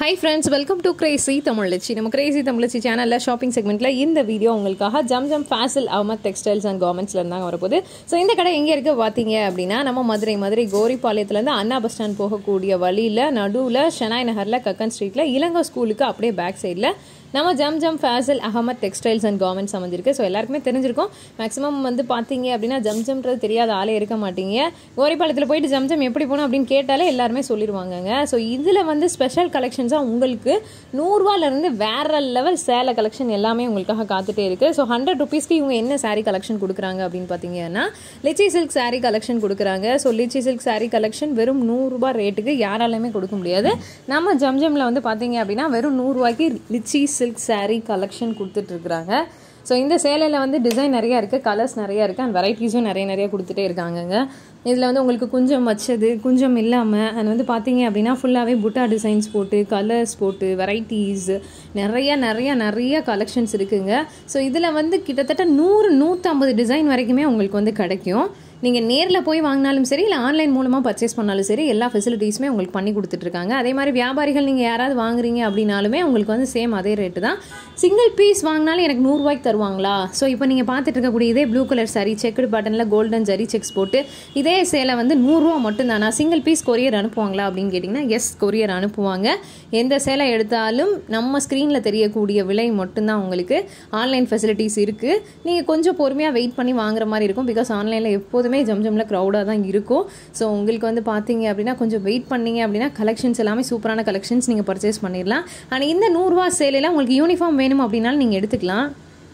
high friends welcome to crazy தமிழச்சி நம்ம crazy தமிழச்சி சேனலில் ஷாப்பிங் செக்மெண்ட்டில் இந்த வீடியோ உங்களுக்காக ஜம் ஜம் ஃபேசில் அஹமத் டெக்ஸ்டைல்ஸ் அண்ட் கார்மெண்ட்ஸ்ல இருந்தாங்க வரப்போகுது ஸோ இந்த கடை எங்கே இருக்குது பார்த்தீங்க அப்படின்னா நம்ம மதுரை மதுரை கோரிப்பாளையத்துலேருந்து அண்ணா பஸ் ஸ்டாண்ட் போகக்கூடிய வழியில் நடுவில் ஷெனாய் நகரில் கக்கன் ஸ்ட்ரீட்டில் இளங்கோ ஸ்கூலுக்கு அப்படியே பேக் சைடில் நம்ம Zam Zam Faisal Ahmed textiles and garments அமைஞ்சிருக்கு ஸோ எல்லாருக்குமே தெரிஞ்சிருக்கும் மேக்ஸிமம் வந்து பார்த்தீங்க அப்படின்னா ஜம் ஜம்ன்றது தெரியாத ஆளே இருக்க மாட்டீங்க கோரிப்பாளையத்தில் போயிட்டு ஜம் ஜம் எப்படி போகணும் அப்படின்னு கேட்டாலே எல்லாருமே சொல்லிடுவாங்கங்க ஸோ இதில் வந்து ஸ்பெஷல் கலெக்ஷன்ஸாக உங்களுக்கு நூறுரூவாலேருந்து வேற லெவல் சேலை கலெக்ஷன் எல்லாமே உங்களுக்காக காத்துட்டே இருக்குது ஸோ ஹண்ட்ரட் ருபீஸ்க்கு இவங்க என்ன saree கலெக்ஷன் கொடுக்குறாங்க அப்படின்னு பார்த்தீங்கன்னா லிச்சி சில்க் saree கலெக்ஷன் கொடுக்குறாங்க so lichi silk saree collection வெறும் நூறுரூபா ரேட்டுக்கு யாராலையுமே கொடுக்க முடியாது நம்ம ஜம்ஜம்ல வந்து பார்த்தீங்க அப்படின்னா வெறும் நூறுரூவாய்க்கு லிச்சி சில்க் saree கலெக்ஷன் கொடுத்துட்ருக்குறாங்க ஸோ இந்த சேலையில் வந்து டிசைன் நிறையா இருக்குது கலர்ஸ் நிறையா இருக்குது அண்ட் வெரைட்டிஸும் நிறைய நிறைய கொடுத்துட்டே இருக்காங்கங்க இதில் வந்து உங்களுக்கு குஞ்சம் வச்சது குஞ்சம் இல்லாமல் அண்ட் வந்து பார்த்தீங்க அப்படின்னா ஃபுல்லாகவே புட்டா டிசைன்ஸ் போட்டு கலர்ஸ் போட்டு வெரைட்டிஸ் நிறைய நிறைய நிறைய கலெக்ஷன்ஸ் இருக்குங்க ஸோ இதில் வந்து கிட்டத்தட்ட நூறு நூற்றம்பது டிசைன் வரைக்குமே உங்களுக்கு வந்து கிடைக்கும் நீங்கள் நேரில் போய் வாங்கினாலும் சரி இல்லை ஆன்லைன் மூலமாக பர்ச்சேஸ் பண்ணாலும் சரி எல்லா ஃபெசிலிட்டிஸுமே உங்களுக்கு பண்ணி கொடுத்துட்ருக்காங்க அதே மாதிரி வியாபாரிகள் நீங்கள் யாராவது வாங்குறீங்க அப்படின்னாலுமே உங்களுக்கு வந்து சேம் அதே ரேட்டு தான் சிங்கிள் பீஸ் வாங்கினாலும் எனக்கு நூறுரூவாய்க்கு தருவாங்களா ஸோ இப்போ நீங்கள் பார்த்துட்டு இருக்கக்கூடிய இதே ப்ளூ கலர் saree செக்குடு பட்டனில் கோல்டன் ஜரி செக்ஸ் போட்டு இதே சேலை வந்து நூறுரூவா மட்டும்தானா சிங்கிள் பீஸ் கொரியர் அனுப்புவாங்களா அப்படின்னு கேட்டிங்கன்னா எஸ் கொரியர் அனுப்புவாங்க எந்த சேலை எடுத்தாலும் நம்ம ஸ்க்ரீனில் தெரியக்கூடிய விலை மட்டும்தான் உங்களுக்கு ஆன்லைன் ஃபெசிலிட்டிஸ் இருக்குது நீங்கள் கொஞ்சம் பொறுமையாக வெயிட் பண்ணி வாங்குற மாதிரி இருக்கும் பிகாஸ் ஆன்லைனில் எப்போதுமே ஜம்ஜம்ல க்ரௌடாக தான் இருக்கும் ஸோ உங்களுக்கு வந்து பார்த்தீங்க அப்படின்னா கொஞ்சம் வெயிட் பண்ணீங்க அப்படின்னா கலெக்ஷன்ஸ் எல்லாமே சூப்பரான கலெக்ஷன்ஸ் நீங்கள் பர்ச்சேஸ் பண்ணிடலாம் ஆனால் இந்த நூறுரூவா சேலையில் உங்களுக்கு யூனிஃபார்ம் வேணும் அப்படின்னாலும் நீங்கள் எடுத்துக்கலாம்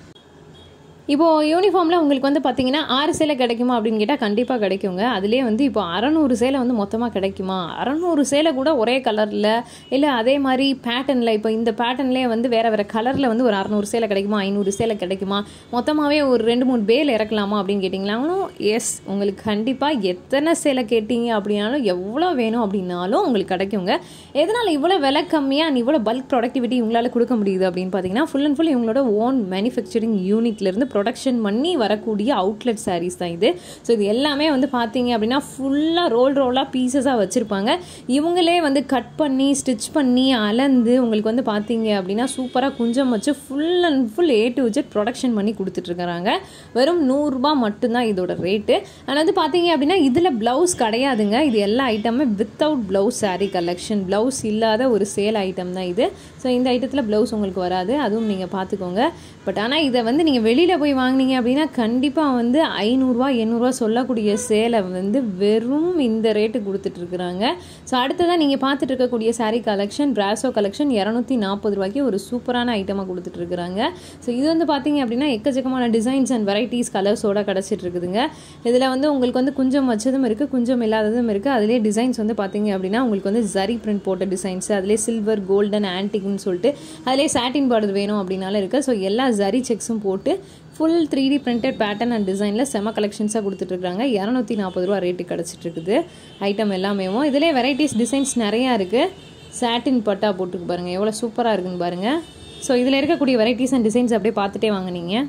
இப்போது யூனிஃபார்மில் உங்களுக்கு வந்து பார்த்தீங்கன்னா ஆறு சேலை கிடைக்குமா அப்படின்னு கேட்டால் கண்டிப்பாக கிடைக்குங்க அதுலேயே வந்து இப்போ அறநூறு சேலை வந்து மொத்தமாக கிடைக்குமா அறநூறு சேலை கூட ஒரே கலரில் இல்லை அதே மாதிரி பேட்டர்னில் இப்போ இந்த பேட்டர்ன்லேயே வந்து வேறு வேறு கலரில் வந்து ஒரு அறநூறு சேலை கிடைக்குமா ஐநூறு சேலை கிடைக்குமா மொத்தமாகவே ஒரு ரெண்டு மூணு பேல் இறக்கலாமா அப்படின்னு கேட்டிங்களாலும் எஸ் உங்களுக்கு கண்டிப்பாக எத்தனை சேலை கேட்டீங்க அப்படின்னாலும் எவ்வளோ வேணும் அப்படின்னாலும் உங்களுக்கு கிடைக்குங்க எதனால் இவ்வளோ விலை கம்மியாக இவ்வளோ பல்க் ப்ரொடக்டிவிட்டி உங்களால் கொடுக்க முடியுது அப்படின்னு பார்த்தீங்கன்னா ஃபுல் அண்ட் ஃபுல் இவங்களோட ஓன் மேனுஃபேக்சரிங் யூனிட்லேருந்து ப்ரொடக்ஷன் பண்ணி வரக்கூடிய அவுட்லெட் சாரீஸ் தான் இது ஸோ இது எல்லாமே வந்து பார்த்தீங்க அப்படின்னா ஃபுல்லாக ரோல் ரோலாக பீசஸாக வச்சுருப்பாங்க இவங்களே வந்து கட் பண்ணி ஸ்டிச் பண்ணி அளந்து உங்களுக்கு வந்து பார்த்தீங்க அப்படின்னா சூப்பராக குஞ்சம் வச்சு full and full A to Z production பண்ணி கொடுத்துட்ருக்குறாங்க வெறும் நூறுரூபா மட்டும்தான் இதோட ரேட்டு ஆனால் வந்து பார்த்தீங்க அப்படின்னா இதில் ப்ளவுஸ் கிடையாதுங்க இது எல்லா ஐட்டமுமே without blouse saree collection blouse இல்லாத ஒரு சேல் ஐட்டம் தான் இது ஸோ இந்த ஐட்டத்தில் ப்ளவுஸ் உங்களுக்கு வராது அதுவும் நீங்கள் பார்த்துக்கோங்க பட் ஆனால் இதை வந்து நீங்கள் வெளியில் போய் வாங்குனீங்க அப்படின்னா கண்டிப்பாக வந்து ஐநூறுரூவா எண்ணூறுரூவா சொல்லக்கூடிய சேலை வந்து வெறும் இந்த ரேட்டு கொடுத்துட்ருக்குறாங்க ஸோ அடுத்ததாக நீங்கள் பார்த்துட்டு இருக்கக்கூடிய saree கலெக்ஷன் பிராசோ கலெக்ஷன் இரநூத்தி நாற்பது ரூபாய்க்கு ஒரு சூப்பரான ஐட்டமாக கொடுத்துட்ருக்குறாங்க ஸோ இது வந்து பார்த்தீங்க அப்படின்னா எக்கச்சக்கமான டிசைன்ஸ் அண்ட் வெரைட்டிஸ் கலர்ஸோட கிடச்சிட்டு இருக்குதுங்க இதில் வந்து உங்களுக்கு வந்து குஞ்சம் வச்சதும் இருக்குது குஞ்சம் இல்லாததும் இருக்குது அதிலே டிசைன்ஸ் வந்து பார்த்தீங்க அப்படின்னா உங்களுக்கு வந்து ஜரி பிரிண்ட் போட்ட டிசைன்ஸ் அதிலே சில்வர் கோல்டன் ஆன்டிக்னு சொல்லிட்டு அதிலே சாட்டின் பார்டர் வேணும் அப்படின்னாலும் இருக்குது ஸோ எல்லா ஜரி செக்ஸும் போட்டு full three D printed pattern and டிசைனில் செம கலெக்ஷன்ஸாக கொடுத்துட்ருக்காங்க இரநூத்தி நாற்பது ரூபா ரேட்டு கிடச்சிட்டு இருக்குது ஐட்டம் எல்லாமேவும் இதிலே வெரைட்டிஸ் டிசைன்ஸ் நிறையா இருக்குது சாட்டின் பட்டா போட்டுருக்கு பாருங்கள் எவ்வளோ சூப்பராக இருக்குன்னு பாருங்கள் ஸோ இதில் இருக்கக்கூடிய வெரைட்டிஸ் அண்ட் டிசைன்ஸ் அப்படியே பார்த்துட்டே வாங்க நீங்கள்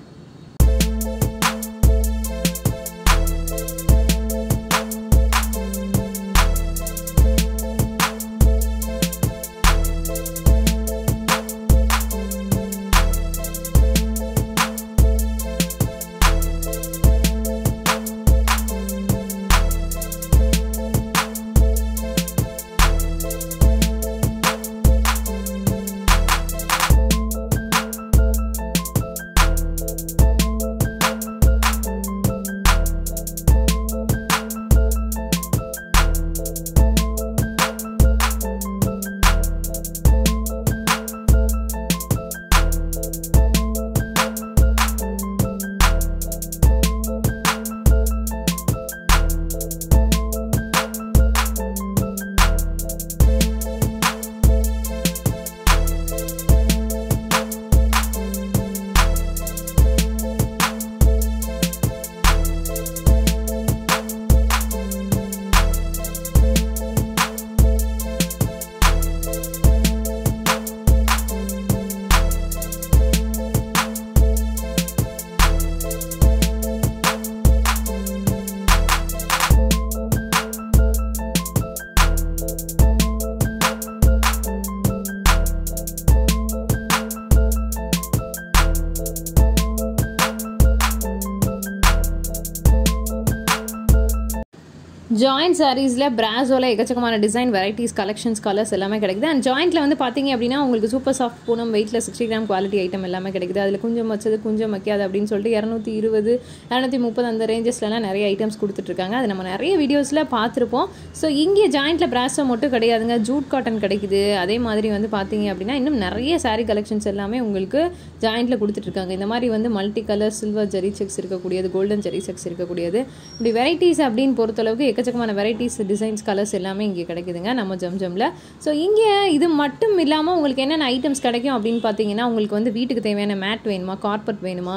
ஜாயிண்ட் சாரீஸில் பிராஸோவில் எக்கச்சக்கமான டிசைன் வெரைட்டிஸ் கலெக்ஷன்ஸ் கலர்ஸ் எல்லாமே கிடைக்குது அண்ட் ஜாயிண்ட்டில் வந்து பார்த்தீங்க அப்படின்னா உங்களுக்கு சூப்பர் சாஃப்ட் பூனம் வெயிட்டில் சிக்ஸ்டி கிராம் குவாலிட்டி ஐட்டம் எல்லாமே கிடைக்குது அதில் குஞ்சம் வச்சது குஞ்சம் வைக்காது அப்படின்னு சொல்லிட்டு இரநூத்தி இருபது இரநூத்தி முப்பது அந்த ரேஞ்சஸ்லலாம் நிறைய ஐட்டம்ஸ் கொடுத்துட்ருக்காங்க அது நம்ம நிறைய வீடியோஸில் பார்த்துருப்போம் ஸோ இங்கே ஜாயிண்ட்டில் பிராஸோ மட்டும் கிடையாதுங்க ஜூட் காட்டன் கிடைக்குது அதே மாதிரி வந்து பார்த்தீங்க அப்படின்னா இன்னும் நிறைய சாரீ கலெக்ஷன்ஸ் எல்லாமே உங்களுக்கு ஜாயிண்ட்டில் கொடுத்துட்ருக்காங்க இந்த மாதிரி வந்து multi colour silver zari checks இருக்கக்கூடியது கோல்டன் ஜெரி செக்ஸ் இருக்கக்கூடியது இப்படி வெரைட்டிஸ் அப்படின்னு பொறுத்தளவுக்கு எக்கச்சக்கமான வெரைட்டிஸ் டிசைன்ஸ் கலர்ஸ் எல்லாமே இங்கே கிடைக்குதுங்க நம்ம ஜம்ஜம்ல ஸோ இங்கே இது மட்டும் இல்லாமல் உங்களுக்கு என்னென்ன ஐட்டம்ஸ் கிடைக்கும் அப்படின்னு பார்த்தீங்கன்னா உங்களுக்கு வந்து வீட்டுக்கு தேவையான மேட் வேணுமா கார்பெட் வேணுமா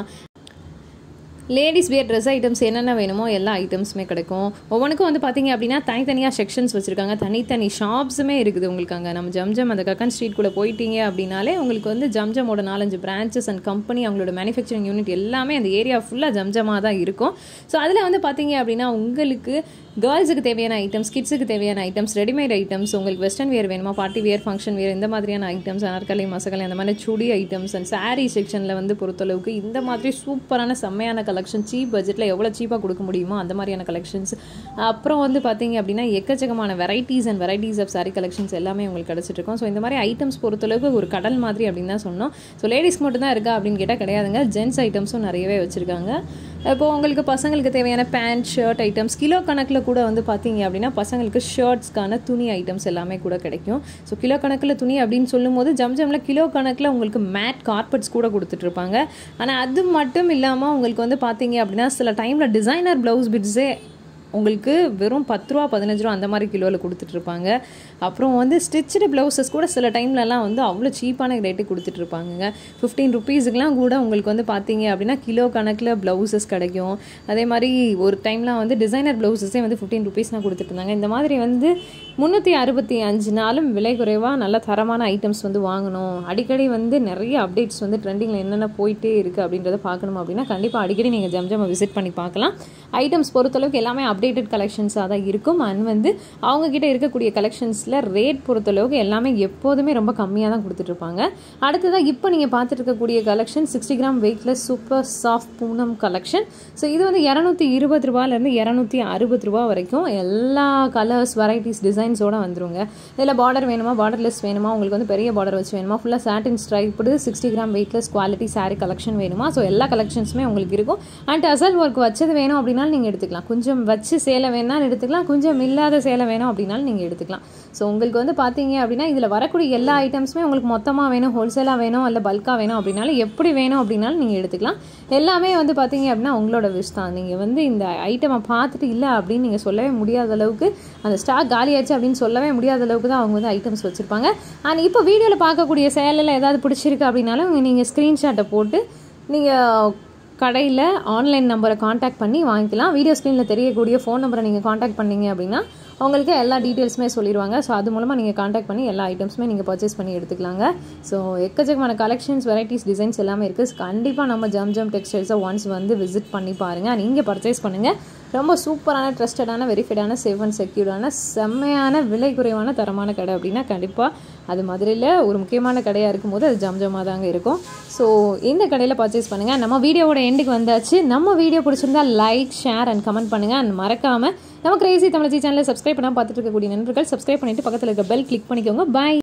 லேடிஸ் வியர் ட்ரெஸ் ஐட்டம்ஸ் என்னென்ன வேணுமோ எல்லா ஐட்டம்ஸுமே கிடைக்கும் ஒவ்வொன்றுக்கும் வந்து பார்த்தீங்க அப்படின்னா தனித்தனியாக செக்ஷன்ஸ் வச்சுருக்காங்க தனித்தனி ஷாப்ஸுமே இருக்குது உங்களுக்கு அங்கே நம்ம ஜம்ஜம் அந்த கக்கன் ஸ்ட்ரீட் கூட போயிட்டீங்க அப்படின்னாலே உங்களுக்கு வந்து ஜம்ஜமோட நாலஞ்சு பிரான்ச்சஸ் அண்ட் கம்பெனி அவங்களோட மேனுஃபேக்சரிங் யூனிட் எல்லாமே அந்த ஏரியா ஃபுல்லாக ஜம்ஜமாக தான் இருக்கும் ஸோ அதில் வந்து பார்த்தீங்க அப்படின்னா உங்களுக்கு கேர்ள்ஸுக்கு தேவையான ஐட்டம்ஸ் கிட்ஸுக்கு தேவையான ஐட்டம்ஸ் ரெடிமேட் ஐட்டம்ஸ் உங்களுக்கு வெஸ்டர்ன் வேர் வேணுமா பார்ட்டி வேர் ஃபங்க்ஷன் வேர் இந்த மாதிரியான ஐட்டம்ஸ் அனார்கலி மசகலை அந்த மாதிரி சுடி ஐட்டம்ஸ் அண்ட் சாரீ செக்ஷனில் வந்து பொறுத்தளவுக்கு இந்த மாதிரி சூப்பரான செம்மையான கலெக்ஷன் சீப் பட்ஜெட்டில் எவ்வளோ சீப்பாக கொடுக்க முடியுமோ அந்த மாதிரியான கலெக்ஷன்ஸ் அப்புறம் வந்து பார்த்தீங்க அப்படின்னா எக்கச்சக்கமான varieties and varieties of sari collections எல்லாமே உங்களுக்கு கிடச்சிட்டு இருக்கும் ஸோ இந்த மாதிரி ஐட்டம்ஸ் பொறுத்தளவுக்கு ஒரு கடல் மாதிரி அப்படின்னு தான் சொன்னோம் ஸோ லேடிஸ்க்கு மட்டும் தான் இருக்கா அப்படின்னு கேட்டால் கிடையாதுங்க ஜென்ஸ் ஐட்டம்ஸும் நிறையவே வச்சுருக்காங்க இப்போ உங்களுக்கு பசங்களுக்கு தேவையான பேண்ட் ஷர்ட் ஐட்டம்ஸ் கிலோ கணக்கில் கூட வந்து பார்த்தீங்க அப்படின்னா பசங்களுக்கு ஷர்ட்ஸ்க்கான துணி ஐட்டம்ஸ் எல்லாமே கூட கிடைக்கும் ஸோ கிலோ கணக்கில் துணி அப்படின்னு சொல்லும்போது ஜம்ஜமில் கிலோ கணக்கில் உங்களுக்கு மேட் கார்பெட்ஸ் கூட கொடுத்துட்ருப்பாங்க ஆனால் அது மட்டும் இல்லாமல் உங்களுக்கு வந்து பார்த்தீங்க அப்படின்னா சில டைமில் டிசைனர் ப்ளவுஸ் பிட்ஸே உங்களுக்கு வெறும் பத்து ரூபா பதினஞ்சு ரூபா அந்த மாதிரி கிலோவில் கொடுத்துட்ருப்பாங்க அப்புறம் வந்து ஸ்டிச்சு ப்ளவுசஸ் கூட சில டைம்லலாம் வந்து அவ்வளோ சீப்பான ரேட்டு கொடுத்துட்ருப்பாங்க ஃபிஃப்டீன் ருபீஸுக்குலாம் கூட உங்களுக்கு வந்து பார்த்தீங்க அப்படின்னா கிலோ கணக்கில் ப்ளவுசஸ் கிடைக்கும் அதே மாதிரி ஒரு டைம்லாம் வந்து டிசைனர் ப்ளவுசஸே வந்து ஃபிஃப்டீன் ருபீஸ்லாம் கொடுத்துட்ருந்தாங்க இந்த மாதிரி வந்து முந்நூற்றி அறுபத்தி அஞ்சு நாளும் விலை குறைவாக நல்ல தரமான ஐட்டம்ஸ் வந்து வாங்கணும் அடிக்கடி வந்து நிறைய அப்டேட்ஸ் வந்து ட்ரெண்டிங்கில் என்னென்ன போயிட்டே இருக்குது அப்படின்றத பார்க்கணும் அப்படின்னா கண்டிப்பாக அடிக்கடி நீங்கள் ஜம்ஜமை விசிட் பண்ணி பார்க்கலாம் ஐட்டம்ஸ் பொறுத்தளவுக்கு எல்லாமே அப்டேட்டட் கலெக்ஷன்ஸாக தான் இருக்கும் அண்ட் வந்து அவங்கக்கிட்ட இருக்கக்கூடிய கலெக்ஷன்ஸில் ரேட் பொறுத்தளவுக்கு எல்லாமே எப்போதுமே ரொம்ப கம்மியாக தான் கொடுத்துட்ருப்பாங்க அடுத்ததாக இப்போ நீங்கள் பார்த்துட்டு இருக்கக்கூடிய கலெக்ஷன் சிக்ஸ்டி கிராம் வெயிட்டில் super soft Poonam collection so இது வந்து இரநூத்தி இருபது ரூபாலேருந்து இரநூத்தி அறுபது ரூபா வரைக்கும் எல்லா கலர்ஸ் வெரைட்டிஸ் டிசைன்ஸோடு வந்துருங்க இதில் பார்டர் வேணுமா பார்டர்லெஸ் வேணுமா உங்களுக்கு வந்து பெரிய பார்டர் வச்சு வேணுமா ஃபுல்லாக satin striped sixty gram weightless quality sari collection வேணுமா ஸோ எல்லா கலெக்ஷன்ஸுமே உங்களுக்கு இருக்கும் அண்ட் அசல் ஒர்க் வச்சது வேணும் அப்படின்னாலும் நீங்கள் எடுத்துக்கலாம் கொஞ்சம் வச்சு சேலை வேணாலும் எடுத்துக்கலாம் கொஞ்சம் இல்லாத சேலை வேணும் அப்படின்னாலும் நீங்கள் எடுத்துக்கலாம் ஸோ உங்களுக்கு வந்து பார்த்தீங்க அப்படின்னா இதில் வரக்கூடிய எல்லா ஐட்டம்ஸுமே உங்களுக்கு மொத்தமாக வேணும் ஹோல்சேலாக வேணும் இல்லை பல்காக வேணும் அப்படின்னாலும் எப்படி வேணும் அப்படின்னாலும் நீங்கள் எடுத்துக்கலாம் எல்லாமே வந்து பார்த்தீங்க அப்படின்னா உங்களோட விஷ் தான் நீங்கள் வந்து இந்த ஐட்டமை பார்த்துட்டு இல்லை அப்படின்னு நீங்கள் சொல்லவே முடியாத அளவுக்கு அந்த ஸ்டாக் காலியாச்சு அப்படின்னு சொல்லவே முடியாத அளவுக்கு தான் அவங்க வந்து ஐட்டம்ஸ் வச்சுருப்பாங்க அண்ட் இப்போ வீடியோவில் பார்க்கக்கூடிய சேலையில் ஏதாவது பிடிச்சிருக்கு அப்படின்னாலும் நீங்கள் ஸ்க்ரீன்ஷாட்டை போட்டு நீங்கள் கடையில் ஆன்லைன் நம்பரை காண்டாக்ட் பண்ணி வாங்கிக்கலாம் வீடியோ ஸ்க்ரீனில் தெரியக்கூடிய ஃபோன் நம்பரை நீங்கள் காண்டாக்ட் பண்ணீங்க அப்படின்னா உங்களுக்கு எல்லா டீட்டெயில்ஸுமே சொல்லிடுவாங்க ஸோ அது மூலமாக நீங்கள் காண்டாக்ட் பண்ணி எல்லா ஐட்டம்ஸுமே நீங்கள் பர்ச்சேஸ் பண்ணி எடுத்துக்கலாங்க ஸோ எக்கச்சக்கமான கலெக்ஷன்ஸ் வெரைட்டிஸ் டிசைன்ஸ் எல்லாமே இருக்குது கண்டிப்பாக நம்ம ஜம் ஜம் டெக்ஸ்டைல்ஸை ஒன்ஸ் வந்து விசிட் பண்ணி பாருங்கள் நீங்கள் பர்ச்சேஸ் பண்ணுங்கள் ரொம்ப சூப்பரான ட்ரஸ்டடான வெரிஃபைடான சேஃப் அண்ட் செக்யூர்டான செம்மையான விலை குறைவான தரமான கடை அப்படின்னா கண்டிப்பாக அது மதுரையில் ஒரு முக்கியமான கடையாக இருக்கும்போது அது ஜம்ஜமாக தாங்க இருக்கும் ஸோ இந்த கடையில் பர்ச்சேஸ் பண்ணுங்கள் நம்ம வீடியோவோட எண்டுக்கு வந்தாச்சு நம்ம வீடியோ பிடிச்சிருந்தா லைக் ஷேர் அண்ட் கமெண்ட் பண்ணுங்கள் அண்ட் மறக்காமல் நம்ம கிரேசி தமிழச்சி சேனலை சப்ஸ்கிரைப் பண்ணால் பார்த்துட்டு இருக்கக்கூடிய நண்பர்கள் சப்ஸ்கிரைப் பண்ணிவிட்டு பக்கத்தில் இருக்க பெல் கிளிக் பண்ணிக்கோங்க பாய்